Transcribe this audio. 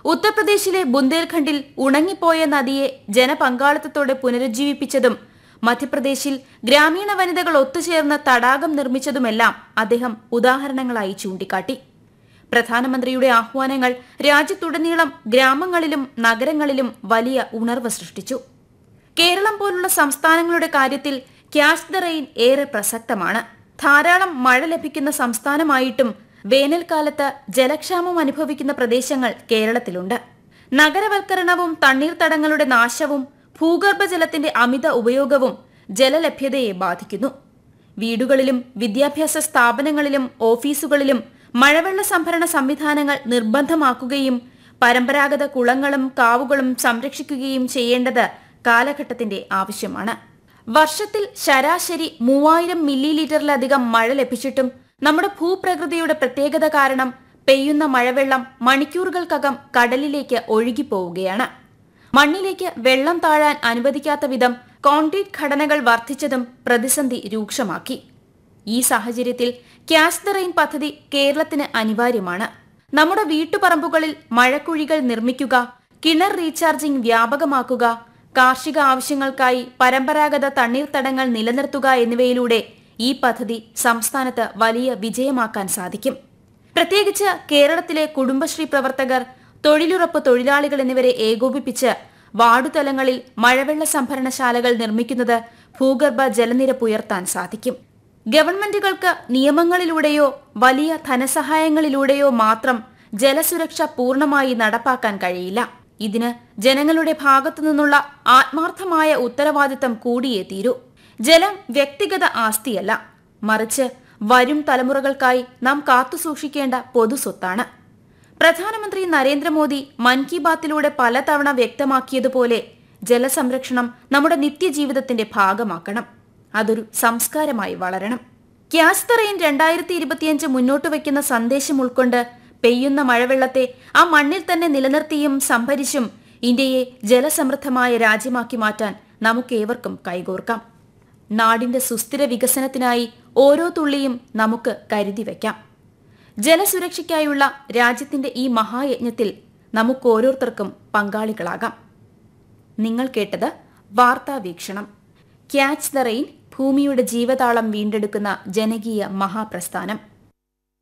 ഉത്തർപ്രദേശിലെ ബുന്ദേൽഖണ്ഡിൽ ഉണങ്ങിപ്പോയ നദിയെ ജനപങ്കാളിത്തത്തോടെ പുനരുജ്ജീവിപ്പിച്ചതും മധ്യപ്രദേശിൽ ഗ്രാമീണ വനിതകൾ ഒത്തുചേർന്ന് തടാകം നിർമ്മിച്ചതുമെല്ലാം അദ്ദേഹം ഉദാഹരണങ്ങളായി ചൂണ്ടിക്കാട്ടി പ്രധാനമന്ത്രിയുടെ ആഹ്വാനങ്ങൾ രാജ്യത്തുടനീളം ഗ്രാമങ്ങളിലും നഗരങ്ങളിലും വലിയ ഉണർവ് സൃഷ്ടിച്ചു കേരളം പോലുള്ള സംസ്ഥാനങ്ങളുടെ കാര്യത്തിൽ ക്യാഷ് ദ റെയിൻ ഏറെ പ്രസക്തമാണ് ധാരാളം മഴ ലഭിക്കുന്ന സംസ്ഥാനമായിട്ടും വേനൽക്കാലത്ത് ജലക്ഷാമം അനുഭവിക്കുന്ന പ്രദേശങ്ങൾ കേരളത്തിലുണ്ട് നഗരവൽക്കരണവും തണ്ണീർത്തടങ്ങളുടെ നാശവും ഭൂഗർഭജലത്തിന്റെ അമിത ഉപയോഗവും ജലലഭ്യതയെ ബാധിക്കുന്നു വീടുകളിലും വിദ്യാഭ്യാസ സ്ഥാപനങ്ങളിലും ഓഫീസുകളിലും മഴവെള്ള സംഭരണ സംവിധാനങ്ങൾ നിർബന്ധമാക്കുകയും പരമ്പരാഗത കുളങ്ങളും കാവുകളും സംരക്ഷിക്കുകയും ചെയ്യേണ്ടത് കാലഘട്ടത്തിന്റെ ആവശ്യമാണ് വർഷത്തിൽ ശരാശരി മൂവായിരം മില്ലി ലിറ്ററിലധികം മഴ ലഭിച്ചിട്ടും നമ്മുടെ ഭൂപ്രകൃതിയുടെ പ്രത്യേകത കാരണം പെയ്യുന്ന മഴവെള്ളം മണിക്കൂറുകൾക്കകം കടലിലേക്ക് ഒഴുകിപ്പോവുകയാണ് മണ്ണിലേക്ക് വെള്ളം താഴാൻ അനുവദിക്കാത്ത വിധം കോൺക്രീറ്റ് ഘടനകൾ വർദ്ധിച്ചതും പ്രതിസന്ധി രൂക്ഷമാക്കി ഈ സാഹചര്യത്തിൽ ക്യാഷ് ദ റെയിൻ പദ്ധതി കേരളത്തിന് അനിവാര്യമാണ് നമ്മുടെ വീട്ടുപറമ്പുകളിൽ മഴക്കുഴികൾ നിർമ്മിക്കുക കിണർ റീചാർജിംഗ് വ്യാപകമാക്കുക കാർഷിക ആവശ്യങ്ങൾക്കായി പരമ്പരാഗത തണ്ണീർത്തടങ്ങൾ നിലനിർത്തുക എന്നിവയിലൂടെ ഈ പദ്ധതി സംസ്ഥാനത്ത് വലിയ വിജയമാക്കാൻ സാധിക്കും പ്രത്യേകിച്ച് കേരളത്തിലെ കുടുംബശ്രീ പ്രവർത്തകർ തൊഴിലുറപ്പ് തൊഴിലാളികൾ എന്നിവരെ ഏകോപിപ്പിച്ച് വാർഡുതലങ്ങളിൽ മഴവെള്ള സംഭരണശാലകൾ നിർമ്മിക്കുന്നത് ഭൂഗർഭ ജലനിരപ്പ് ഉയർത്താൻ സാധിക്കും ഗവൺമെന്റുകൾക്ക് നിയമങ്ങളിലൂടെയോ വലിയ ധനസഹായങ്ങളിലൂടെയോ മാത്രം ജലസുരക്ഷ പൂർണ്ണമായി നടപ്പാക്കാൻ കഴിയില്ല ഇതിന് ജനങ്ങളുടെ ഭാഗത്തു നിന്നുള്ള ആത്മാർത്ഥമായ ഉത്തരവാദിത്തം കൂടിയേ തീരൂ ജലം വ്യക്തിഗത ആസ്തിയല്ല മറിച്ച് വരും തലമുറകൾക്കായി നാം കാത്തുസൂക്ഷിക്കേണ്ട പൊതുസ്വത്താണ് പ്രധാനമന്ത്രി നരേന്ദ്രമോദി മൻ കി ബാത്തിലൂടെ പലതവണ വ്യക്തമാക്കിയതുപോലെ ജലസംരക്ഷണം നമ്മുടെ നിത്യജീവിതത്തിന്റെ ഭാഗമാക്കണം അതൊരു സംസ്കാരമായി വളരണം ക്യാഷ് ദ റെയിൻ രണ്ടായിരത്തി ഇരുപത്തിയഞ്ച് മുന്നോട്ട് വയ്ക്കുന്ന സന്ദേശം ഉൾക്കൊണ്ട് പെയ്യുന്ന മഴവെള്ളത്തെ ആ മണ്ണിൽ തന്നെ നിലനിർത്തിയും സംഭരിച്ചും ഇന്ത്യയെ ജലസമൃദ്ധമായ രാജ്യമാക്കി മാറ്റാൻ നമുക്കേവർക്കും കൈകോർക്കാം നാടിന്റെ സുസ്ഥിര വികസനത്തിനായി ഓരോ തുള്ളിയും നമുക്ക് കരുതി വയ്ക്കാം ജലസുരക്ഷയ്ക്കായുള്ള രാജ്യത്തിന്റെ ഈ മഹായജ്ഞത്തിൽ നമുക്ക് ഓരോരുത്തർക്കും പങ്കാളികളാകാം നിങ്ങൾ കേട്ടത് വാർത്താ വീക്ഷണം ക്യാച്ച് ദ റെയിൻ ഭൂമിയുടെ ജീവതാളം വീണ്ടെടുക്കുന്ന ജനകീയ മഹാപ്രസ്ഥാനം